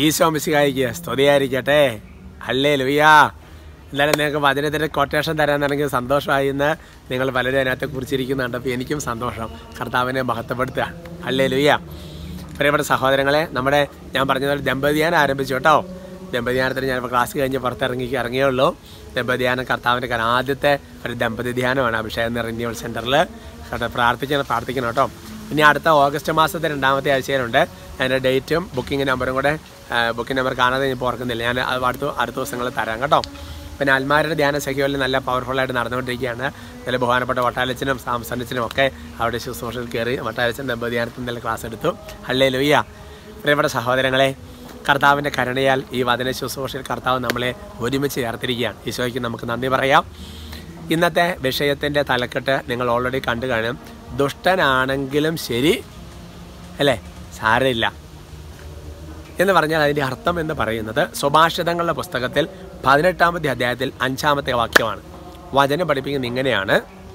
ഈശോ മിശിഹായിക്ക് സ്തുതിയായിരിക്കട്ടെ അല്ലേ ലുയ്യാ എന്തായാലും നിങ്ങൾക്ക് വചനത്തിൻ്റെ കൊട്ടേഷൻ തരാനാണെങ്കിൽ സന്തോഷമായി എന്ന് നിങ്ങൾ പലരും അതിനകത്ത് കുറിച്ചിരിക്കുന്നുണ്ട് അപ്പോൾ എനിക്കും സന്തോഷം കർത്താവിനെ മഹത്വപ്പെടുത്തുക അല്ലേ ലുയ്യ പ്രിയപ്പെട്ട സഹോദരങ്ങളെ നമ്മുടെ ഞാൻ പറഞ്ഞതുപോലെ ദമ്പതിയാനം ആരംഭിച്ചു കേട്ടോ ദമ്പതിയാനത്തിന് ഞാനിപ്പോൾ ക്ലാസ് കഴിഞ്ഞ് പുറത്തിറങ്ങി ഇറങ്ങിയേ ഉള്ളൂ ദമ്പതിയാനം കർത്താവിൻ്റെ കാരണം ആദ്യത്തെ ഒരു ദമ്പതി ധ്യാനമാണ് അഭിഷേകം റിന്യൂവൽ സെൻറ്ററിൽ കേട്ടോ പ്രാർത്ഥിക്കണം പ്രാർത്ഥിക്കണം കേട്ടോ ഇനി അടുത്ത ഓഗസ്റ്റ് മാസത്തെ രണ്ടാമത്തെ ആഴ്ചയിലുണ്ട് അതിൻ്റെ ഡേറ്റും ബുക്കിംഗ് നമ്പറും കൂടെ ബുക്കിംഗ് നമ്പർ കാണാതെ ഞാൻ ഇപ്പോൾ ഓർക്കുന്നില്ല ഞാൻ അത് അടുത്ത അടുത്ത ദിവസങ്ങളിൽ തരാം കേട്ടോ പിന്നെ അൽമാരുടെ ധ്യാന സഖ്യകളിൽ നല്ല പവർഫുള്ളായിട്ട് നടന്നുകൊണ്ടിരിക്കുകയാണ് നല്ല ബഹുമാനപ്പെട്ട വട്ടാലച്ചനും സാംസനച്ചനും ഒക്കെ അവിടെ ശുശ്രൂഷയിൽ കയറി വട്ടാലച്ചൻ ദമ്പതിയാനത്തിൽ നല്ല ക്ലാസ് എടുത്തു ഹല്ലേ ലുയ്യ പ്രിയപ്പെട്ട സഹോദരങ്ങളെ കർത്താവിൻ്റെ കരുണയാൽ ഈ വചന ശുശ്രൂഷയിൽ കർത്താവ് നമ്മളെ ഒരുമിച്ച് ചേർത്തിരിക്കുകയാണ് ഈശോയ്ക്ക് നമുക്ക് നന്ദി പറയാം ഇന്നത്തെ വിഷയത്തിൻ്റെ തലക്കെട്ട് നിങ്ങൾ ഓൾറെഡി കണ്ടു കാണും ദുഷ്ടനാണെങ്കിലും ശരി അല്ലേ സാരമില്ല എന്ന് പറഞ്ഞാൽ അതിൻ്റെ അർത്ഥം എന്ന് പറയുന്നത് സുഭാഷിതങ്ങളുടെ പുസ്തകത്തിൽ പതിനെട്ടാമത്തെ അധ്യായത്തിൽ അഞ്ചാമത്തെ വാക്യമാണ് വചനം പഠിപ്പിക്കുന്നത് ഇങ്ങനെയാണ്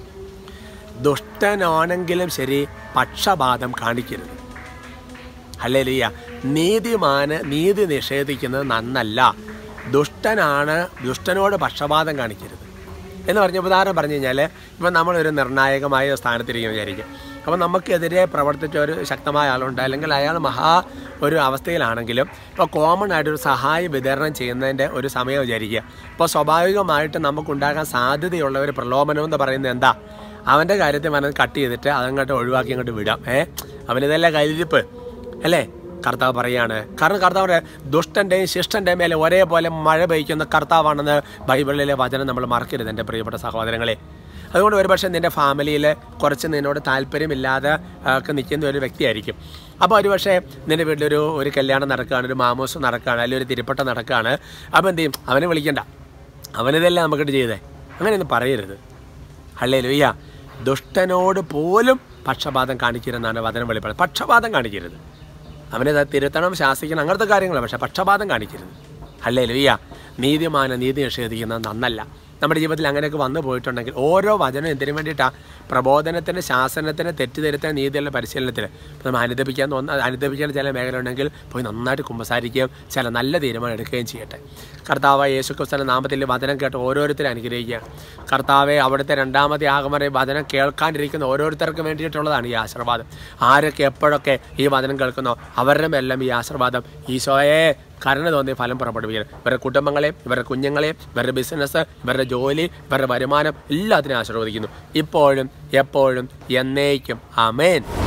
ദുഷ്ടനാണെങ്കിലും ശരി പക്ഷപാതം കാണിക്കരുത് അല്ലേ ലിയ നീതിമാന് നീതി നിഷേധിക്കുന്നത് നന്നല്ല ദുഷ്ടനാണ് ദുഷ്ടനോട് പക്ഷപാതം കാണിക്കരുത് എന്ന് പറഞ്ഞ ഉദാഹരണം പറഞ്ഞു കഴിഞ്ഞാൽ ഇപ്പം നമ്മളൊരു നിർണായകമായ സ്ഥാനത്തിരിക്കും വിചാരിക്കും അപ്പോൾ നമുക്കെതിരെ പ്രവർത്തിച്ച ഒരു ശക്തമായ ആളുണ്ട് അല്ലെങ്കിൽ അയാൾ മഹാ ഒരു അവസ്ഥയിലാണെങ്കിലും ഇപ്പോൾ കോമൺ ആയിട്ടൊരു സഹായം വിതരണം ചെയ്യുന്നതിൻ്റെ ഒരു സമയം വിചാരിക്കുക ഇപ്പോൾ സ്വാഭാവികമായിട്ട് നമുക്കുണ്ടാകാൻ സാധ്യതയുള്ള ഒരു പ്രലോഭനം എന്ന് പറയുന്നത് എന്താ അവൻ്റെ കാര്യത്തിൽ മനത് കട്ട് ചെയ്തിട്ട് അതങ്ങോട്ട് ഒഴിവാക്കി അങ്ങോട്ട് വിടാം ഏ അവനിതല്ലേ കയ്യിലിരിപ്പ് അല്ലേ കർത്താവ് പറയാണ് കാരണം കർത്താവ് പറയാം ദുഷ്ടൻ്റെയും ശിഷ്ടൻ്റെയും മേലെ ഒരേപോലെ മഴ പെയ്ക്കുന്ന കർത്താവാണെന്ന് ബൈബിളിലെ വചനം നമ്മൾ മറക്കരുത് എൻ്റെ പ്രിയപ്പെട്ട സഹോദരങ്ങളെ അതുകൊണ്ട് ഒരുപക്ഷെ നിൻ്റെ ഫാമിലിയിൽ കുറച്ച് നിന്നോട് താല്പര്യമില്ലാതെ ഒക്കെ നിൽക്കുന്ന ഒരു വ്യക്തിയായിരിക്കും അപ്പോൾ ഒരുപക്ഷെ നിൻ്റെ വീട്ടിലൊരു ഒരു കല്യാണം നടക്കുകയാണ് ഒരു മാമോസ് നടക്കുകയാണ് അല്ലെങ്കിൽ ഒരു തിരുപ്പട്ട നടക്കുകയാണ് അപ്പോൾ എന്ത് ചെയ്യും അവനെ വിളിക്കണ്ട അവനിതെല്ലാം നമുക്കിട്ട് ചെയ്തേ അങ്ങനെയൊന്നും പറയരുത് അല്ലേ ലുയ്യ ദുഷ്ടനോട് പോലും പക്ഷപാതം കാണിക്കരുതെന്നാണ് വചനം വെളിപ്പെടുന്നത് പക്ഷപാതം കാണിക്കരുത് അവനെ ദാ തിരുത്തണം ശാസിക്കണം അങ്ങനത്തെ കാര്യങ്ങളാണ് പക്ഷേ പക്ഷപാതം കാണിക്കരുത് അല്ലേ ലുയ്യ നീതിമാന നീതി നിഷേധിക്കുന്നത് നന്നല്ല നമ്മുടെ ജീവിതത്തിൽ അങ്ങനെയൊക്കെ വന്നു പോയിട്ടുണ്ടെങ്കിൽ ഓരോ വചനം എന്തിനു വേണ്ടിയിട്ടാണ് പ്രബോധനത്തിന് ശാസനത്തിന് തെറ്റിദ്ധരുത്താൻ നീതിയുള്ള പരിശീലനത്തിന് ഇപ്പം നമ്മൾ അനുദപിക്കാൻ തോന്നുന്ന അനുദപിക്കാൻ ചില മേഖല ഉണ്ടെങ്കിൽ പോയി നന്നായിട്ട് കുമ്പസാരിക്കുകയും ചില നല്ല തീരുമാനം എടുക്കുകയും ചെയ്യട്ടെ കർത്താവ് യേശു ക്രിസ്തുവിന്റെ നാമത്തിൽ വചനം കേട്ട് ഓരോരുത്തരും അനുഗ്രഹിക്കുകയാണ് കർത്താവെ അവിടുത്തെ രണ്ടാമത്തെ ആഗമന വചനം കേൾക്കാണ്ടിരിക്കുന്ന ഓരോരുത്തർക്കും വേണ്ടിയിട്ടുള്ളതാണ് ഈ ആശീർവാദം ആരൊക്കെ എപ്പോഴൊക്കെ ഈ വചനം കേൾക്കുന്നോ അവരുടെ മേലെല്ലാം ഈ ആശീർവാദം ഈശോയെ കരുണ തോന്നിയ ഫലം പുറപ്പെടുവിക്കണം ഇവരുടെ കുടുംബങ്ങളെയും ഇവരുടെ കുഞ്ഞുങ്ങളെയും ഇവരുടെ ബിസിനസ് ഇവരുടെ ജോലി ഇവരുടെ വരുമാനം എല്ലാത്തിനും ആശീർവദിക്കുന്നു ഇപ്പോഴും എപ്പോഴും എന്നേക്കും അമേൻ